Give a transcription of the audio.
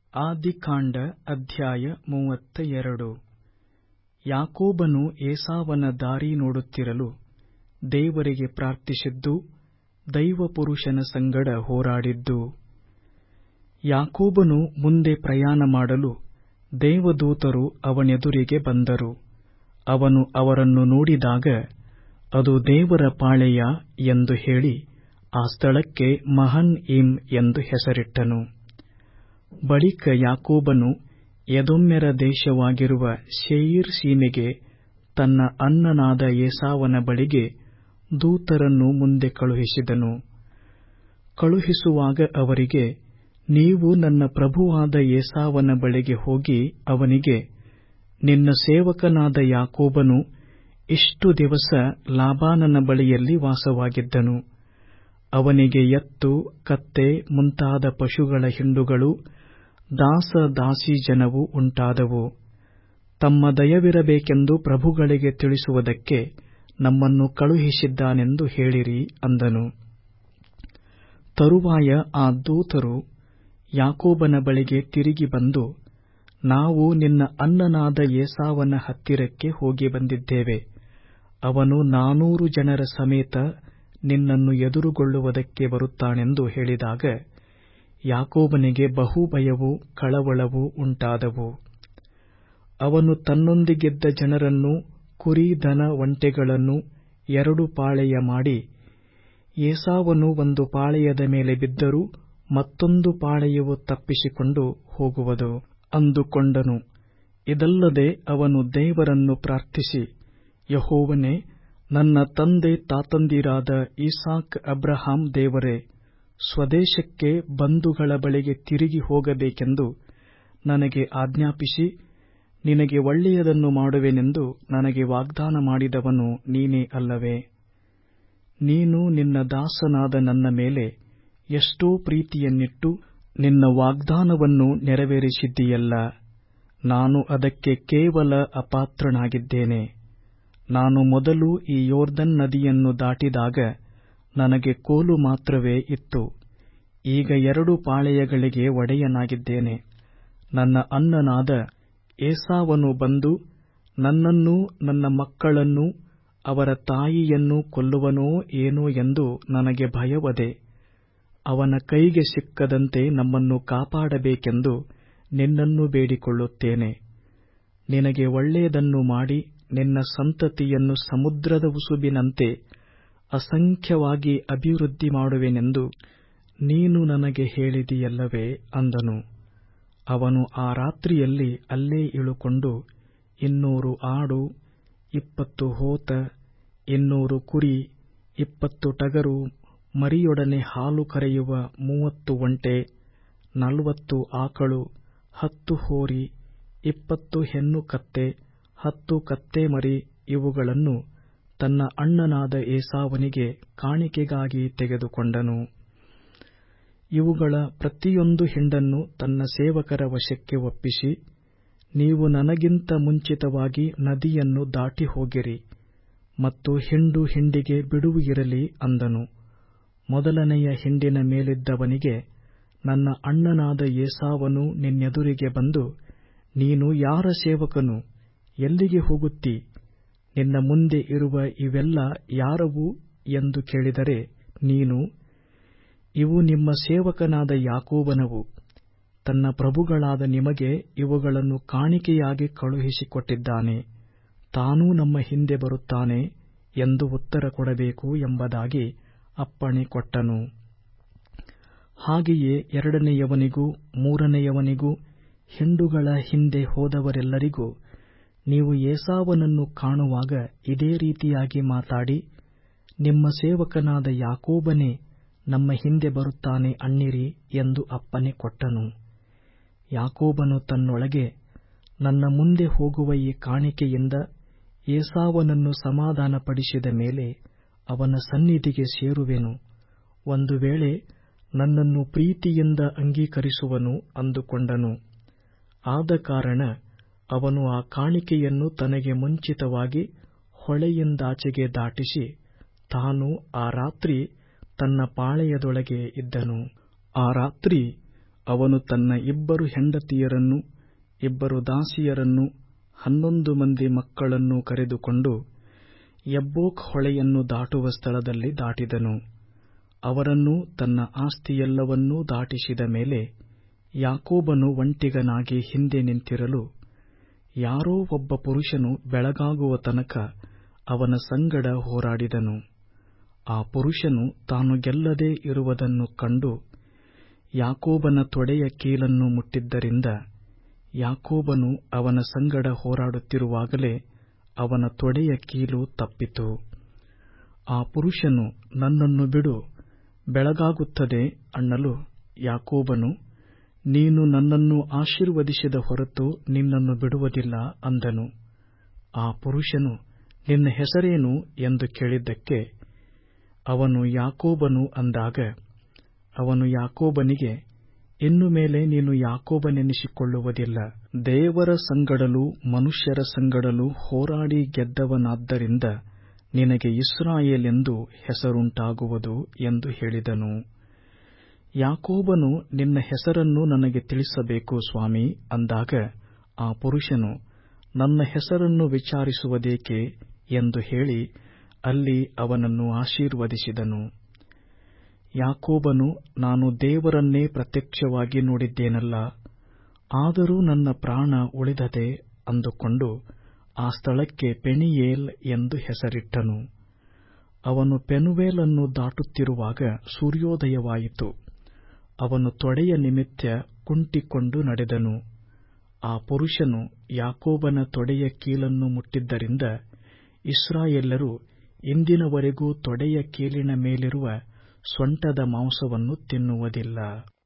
ಆದಿಕಾಂಡ ಅಧ್ಯಾಯ ಮೂವತ್ತ ಎರಡು ಯಾಕೋಬನು ಏಸಾವನ ದಾರಿ ನೋಡುತ್ತಿರಲು ದೇವರಿಗೆ ಪ್ರಾರ್ಥಿಸಿದ್ದು ದೈವಪುರುಷನ ಸಂಗಡ ಹೋರಾಡಿದ್ದು ಯಾಕೋಬನು ಮುಂದೆ ಪ್ರಯಾಣ ಮಾಡಲು ದೇವದೂತರು ಅವನೆದುರಿಗೆ ಬಂದರು ಅವನು ಅವರನ್ನು ನೋಡಿದಾಗ ಅದು ದೇವರ ಪಾಳೆಯ ಎಂದು ಹೇಳಿ ಆ ಸ್ಥಳಕ್ಕೆ ಮಹನಯಿಮ್ ಎಂದು ಹೆಸರಿಟ್ಟನು ಬಳಿಕ ಯಾಕೋಬನು ಎದೋಮ್ಯರ ದೇಶವಾಗಿರುವ ಸೇಯೀರ್ ಸೀಮೆಗೆ ತನ್ನ ಅಣ್ಣನಾದ ಏಸಾವನ ಬಳಿಗೆ ದೂತರನ್ನು ಮುಂದೆ ಕಳುಹಿಸಿದನು ಕಳುಹಿಸುವಾಗ ಅವರಿಗೆ ನೀವು ನನ್ನ ಪ್ರಭುವಾದ ಏಸಾವನ ಬಳಿಗೆ ಹೋಗಿ ಅವನಿಗೆ ನಿನ್ನ ಸೇವಕನಾದ ಯಾಕೋಬನು ಇಷ್ಟು ದಿವಸ ಲಾಬಾನನ ಬಳಿಯಲ್ಲಿ ವಾಸವಾಗಿದ್ದನು ಅವನಿಗೆ ಎತ್ತು ಕತ್ತೆ ಮುಂತಾದ ಪಶುಗಳ ಹಿಂಡುಗಳು ದಾಸ ದಾಸೀಜನವು ಉಂಟಾದವು ತಮ್ಮ ದಯವಿರಬೇಕೆಂದು ಪ್ರಭುಗಳಿಗೆ ತಿಳಿಸುವುದಕ್ಕೆ ನಮ್ಮನ್ನು ಕಳುಹಿಸಿದ್ದಾನೆಂದು ಹೇಳಿರಿ ಅಂದನು ತರುವಾಯ ಆ ದೂತರು ಯಾಕೋಬನ ಬಳಿಗೆ ತಿರುಗಿ ಬಂದು ನಾವು ನಿನ್ನ ಅಣ್ಣನಾದ ಏಸಾವನ ಹತ್ತಿರಕ್ಕೆ ಹೋಗಿ ಬಂದಿದ್ದೇವೆ ಅವನು ನಾನೂರು ಜನರ ಸಮೇತ ನಿನ್ನನ್ನು ಎದುರುಗೊಳ್ಳುವುದಕ್ಕೆ ಬರುತ್ತಾನೆಂದು ಹೇಳಿದಾಗ ಯಾಕೋಬನಿಗೆ ಬಹು ಭಯವೂ ಕಳವಳವೂ ಉಂಟಾದವು ಅವನು ತನ್ನೊಂದಿಗಿದ್ದ ಜನರನ್ನು ಕುರಿ ದನ ಒಂಟೆಗಳನ್ನು ಎರಡು ಪಾಳೆಯ ಮಾಡಿ ಏಸಾವನು ಒಂದು ಪಾಳೆಯದ ಮೇಲೆ ಬಿದ್ದರೂ ಮತ್ತೊಂದು ಪಾಳೆಯವು ತಪ್ಪಿಸಿಕೊಂಡು ಹೋಗುವುದು ಅಂದುಕೊಂಡನು ಇದಲ್ಲದೆ ಅವನು ದೇವರನ್ನು ಪ್ರಾರ್ಥಿಸಿ ಯಹೋವನೇ ನನ್ನ ತಂದೆ ತಾತಂದಿರಾದ ಇಸಾಕ್ ಅಬ್ರಹಾಂ ದೇವರೇ ಸ್ವದೇಶಕ್ಕೆ ಬಂಧುಗಳ ಬಳಿಗೆ ತಿರುಗಿ ಹೋಗಬೇಕೆಂದು ನನಗೆ ಆಜ್ಞಾಪಿಸಿ ನಿನಗೆ ಒಳ್ಳೆಯದನ್ನು ಮಾಡುವೆನೆಂದು ನನಗೆ ವಾಗ್ದಾನ ಮಾಡಿದವನು ನೀನೇ ಅಲ್ಲವೇ ನೀನು ನಿನ್ನ ದಾಸನಾದ ನನ್ನ ಮೇಲೆ ಎಷ್ಟೋ ಪ್ರೀತಿಯನ್ನಿಟ್ಟು ನಿನ್ನ ವಾಗ್ದಾನವನ್ನು ನೆರವೇರಿಸಿದ್ದೀಯಲ್ಲ ನಾನು ಅದಕ್ಕೆ ಕೇವಲ ಅಪಾತ್ರನಾಗಿದ್ದೇನೆ ನಾನು ಮೊದಲು ಈ ಯೋರ್ದನ್ ನದಿಯನ್ನು ದಾಟಿದಾಗ ನನಗೆ ಕೋಲು ಮಾತ್ರವೇ ಇತ್ತು ಈಗ ಎರಡು ಪಾಳೆಯಗಳಿಗೆ ಒಡೆಯನಾಗಿದ್ದೇನೆ ನನ್ನ ಅಣ್ಣನಾದ ಏಸಾವನು ಬಂದು ನನ್ನನ್ನೂ ನನ್ನ ಮಕ್ಕಳನ್ನೂ ಅವರ ತಾಯಿಯನ್ನೂ ಕೊಲ್ಲುವನೋ ಏನೋ ಎಂದು ನನಗೆ ಭಯವದೆ ಅವನ ಕೈಗೆ ಸಿಕ್ಕದಂತೆ ನಮ್ಮನ್ನು ಕಾಪಾಡಬೇಕೆಂದು ನಿನ್ನನ್ನು ಬೇಡಿಕೊಳ್ಳುತ್ತೇನೆ ನಿನಗೆ ಒಳ್ಳೆಯದನ್ನು ಮಾಡಿ ನಿನ್ನ ಸಂತತಿಯನ್ನು ಸಮುದ್ರದ ಉಸುಬಿನಂತೆ ಅಸಂಖ್ಯವಾಗಿ ಅಭಿವೃದ್ಧಿ ಮಾಡುವೆನೆಂದು ನೀನು ನನಗೆ ಹೇಳಿದಿಯಲ್ಲವೇ ಅಂದನು ಅವನು ಆ ರಾತ್ರಿಯಲ್ಲಿ ಅಲ್ಲೇ ಇಳುಕೊಂಡು ಇನ್ನೂರು ಆಡು ಇಪ್ಪತ್ತು ಹೋತ ಇನ್ನೂರು ಕುರಿ ಇಪ್ಪತ್ತು ಟಗರು ಮರಿಯೊಡನೆ ಹಾಲು ಕರೆಯುವ ಮೂವತ್ತು ಒಂಟೆ ನಲವತ್ತು ಆಕಳು ಹತ್ತು ಹೋರಿ ಇಪ್ಪತ್ತು ಹೆಣ್ಣು ಕತ್ತೆ ಹತ್ತು ಕತ್ತೆ ಮರಿ ಇವುಗಳನ್ನು ತನ್ನ ಅಣ್ಣನಾದ ಏಸಾವನಿಗೆ ಕಾಣಿಕೆಗಾಗಿ ತೆಗೆದುಕೊಂಡನು ಇವುಗಳ ಪ್ರತಿಯೊಂದು ಹಿಂಡನ್ನು ತನ್ನ ಸೇವಕರ ವಶಕ್ಕೆ ಒಪ್ಪಿಸಿ ನೀವು ನನಗಿಂತ ಮುಂಚಿತವಾಗಿ ನದಿಯನ್ನು ದಾಟಿ ಹೋಗಿರಿ ಮತ್ತು ಹಿಂಡು ಹಿಂಡಿಗೆ ಬಿಡುವು ಇರಲಿ ಅಂದನು ಮೊದಲನೆಯ ಹಿಂಡಿನ ಮೇಲಿದ್ದವನಿಗೆ ನನ್ನ ಅಣ್ಣನಾದ ಏಸಾವನು ನಿನ್ನೆದುರಿಗೆ ಬಂದು ನೀನು ಯಾರ ಸೇವಕನು ಎಲ್ಲಿಗೆ ಹೋಗುತ್ತಿ ನಿನ್ನ ಮುಂದೆ ಇರುವ ಇವೆಲ್ಲ ಯಾರವು ಎಂದು ಕೇಳಿದರೆ ನೀನು ಇವು ನಿಮ್ಮ ಸೇವಕನಾದ ಯಾಕೋಬನವು ತನ್ನ ಪ್ರಭುಗಳಾದ ನಿಮಗೆ ಇವುಗಳನ್ನು ಕಾಣಿಕೆಯಾಗಿ ಕಳುಹಿಸಿಕೊಟ್ಟಿದ್ದಾನೆ ತಾನೂ ನಮ್ಮ ಹಿಂದೆ ಬರುತ್ತಾನೆ ಎಂದು ಉತ್ತರ ಕೊಡಬೇಕು ಎಂಬುದಾಗಿ ಅಪ್ಪಣೆ ಕೊಟ್ಟನು ಹಾಗೆಯೇ ಎರಡನೆಯವನಿಗೂ ಮೂರನೆಯವನಿಗೂ ಹಿಂಡುಗಳ ಹಿಂದೆ ಹೋದವರೆಲ್ಲರಿಗೂ ನೀವು ಏಸಾವನನ್ನು ಕಾಣುವಾಗ ಇದೇ ರೀತಿಯಾಗಿ ಮಾತಾಡಿ ನಿಮ್ಮ ಸೇವಕನಾದ ಯಾಕೋಬನೇ ನಮ್ಮ ಹಿಂದೆ ಬರುತ್ತಾನೆ ಅನ್ನಿರಿ ಎಂದು ಅಪ್ಪನೆ ಕೊಟ್ಟನು ಯಾಕೋಬನು ತನ್ನೊಳಗೆ ನನ್ನ ಮುಂದೆ ಹೋಗುವ ಈ ಕಾಣಿಕೆಯಿಂದ ಏಸಾವನನ್ನು ಸಮಾಧಾನಪಡಿಸಿದ ಮೇಲೆ ಅವನ ಸನ್ನಿಧಿಗೆ ಸೇರುವೆನು ಒಂದು ವೇಳೆ ನನ್ನನ್ನು ಪ್ರೀತಿಯಿಂದ ಅಂಗೀಕರಿಸುವನು ಅಂದುಕೊಂಡನು ಆದ ಕಾರಣ ಅವನು ಆ ಕಾಣಿಕೆಯನ್ನು ತನಗೆ ಮುಂಚಿತವಾಗಿ ಹೊಳೆಯಿಂದಾಚೆಗೆ ದಾಟಿಸಿ ತಾನು ಆ ರಾತ್ರಿ ತನ್ನ ಪಾಳೆಯದೊಳಗೆ ಇದ್ದನು ಆ ರಾತ್ರಿ ಅವನು ತನ್ನ ಇಬ್ಬರು ಹೆಂಡತಿಯರನ್ನು ಇಬ್ಬರು ದಾಸಿಯರನ್ನು ಹನ್ನೊಂದು ಮಂದಿ ಮಕ್ಕಳನ್ನು ಕರೆದುಕೊಂಡು ಯಬ್ಬೋಕ್ ಹೊಳೆಯನ್ನು ದಾಟುವ ಸ್ಥಳದಲ್ಲಿ ದಾಟಿದನು ಅವರನ್ನು ತನ್ನ ಆಸ್ತಿಯೆಲ್ಲವನ್ನೂ ದಾಟಿಸಿದ ಮೇಲೆ ಯಾಕೋಬನು ಒಂಟಿಗನಾಗಿ ಹಿಂದೆ ನಿಂತಿರಲು ಯಾರೋ ಒಬ್ಬ ಪುರುಷನು ಬೆಳಗಾಗುವ ತನಕ ಅವನ ಸಂಗಡ ಹೋರಾಡಿದನು ಆ ಪುರುಷನು ತಾನು ಗೆಲ್ಲದೆ ಇರುವುದನ್ನು ಕಂಡು ಯಾಕೋಬನ ತೊಡೆಯ ಕೀಲನ್ನು ಮುಟ್ಟಿದ್ದರಿಂದ ಯಾಕೋಬನು ಅವನ ಸಂಗಡ ಹೋರಾಡುತ್ತಿರುವಾಗಲೇ ಅವನ ತೊಡೆಯ ಕೀಲು ತಪ್ಪಿತು ಆ ಪುರುಷನು ನನ್ನನ್ನು ಬಿಡು ಬೆಳಗಾಗುತ್ತದೆ ಅನ್ನಲು ಯಾಕೋಬನು ನೀನು ನನ್ನನ್ನು ಆಶೀರ್ವದಿಸಿದ ಹೊರತು ನಿನ್ನನ್ನು ಬಿಡುವುದಿಲ್ಲ ಅಂದನು ಆ ಪುರುಷನು ನಿನ್ನ ಹೆಸರೇನು ಎಂದು ಕೇಳಿದ್ದಕ್ಕೆ ಅವನು ಯಾಕೋಬನು ಅಂದಾಗ ಅವನು ಯಾಕೋಬನಿಗೆ ಇನ್ನು ಮೇಲೆ ನೀನು ಯಾಕೋಬನೆನಿಸಿಕೊಳ್ಳುವುದಿಲ್ಲ ದೇವರ ಸಂಗಡಲೂ ಮನುಷ್ಯರ ಸಂಗಡಲೂ ಹೋರಾಡಿ ಗೆದ್ದವನಾದ್ದರಿಂದ ನಿನಗೆ ಇಸ್ರಾಯೇಲ್ ಎಂದು ಹೆಸರುಂಟಾಗುವುದು ಎಂದು ಹೇಳಿದನು ಯಾಕೋಬನು ನಿನ್ನ ಹೆಸರನ್ನು ನನಗೆ ತಿಳಿಸಬೇಕು ಸ್ವಾಮಿ ಅಂದಾಗ ಆ ಪುರುಷನು ನನ್ನ ಹೆಸರನ್ನು ವಿಚಾರಿಸುವುದೇಕೆ ಎಂದು ಹೇಳಿ ಅಲ್ಲಿ ಅವನನ್ನು ಆಶೀರ್ವದಿಸಿದನು ಯಾಕೋಬನು ನಾನು ದೇವರನ್ನೇ ಪ್ರತ್ಯಕ್ಷವಾಗಿ ನೋಡಿದ್ದೇನಲ್ಲ ಆದರೂ ನನ್ನ ಪ್ರಾಣ ಉಳಿದದೆ ಅಂದುಕೊಂಡು ಆ ಸ್ಥಳಕ್ಕೆ ಪೆನಿಯೇಲ್ ಎಂದು ಹೆಸರಿಟ್ಟನು ಅವನು ಪೆನುವೇಲನ್ನು ದಾಟುತ್ತಿರುವಾಗ ಸೂರ್ಯೋದಯವಾಯಿತು ಅವನು ತೊಡೆಯ ನಿಮಿತ್ತ ಕುಂಟಿಕೊಂಡು ನಡೆದನು ಆ ಪುರುಷನು ಯಾಕೋಬನ ತೊಡೆಯ ಕೀಲನ್ನು ಮುಟ್ಟಿದ್ದರಿಂದ ಇಸ್ರಾಯೇಲ್ಯರು ಇಂದಿನವರೆಗೂ ತೊಡೆಯ ಕೀಲಿನ ಮೇಲಿರುವ ಸೊಂಟದ ಮಾಂಸವನ್ನು ತಿನ್ನುವುದಿಲ್ಲ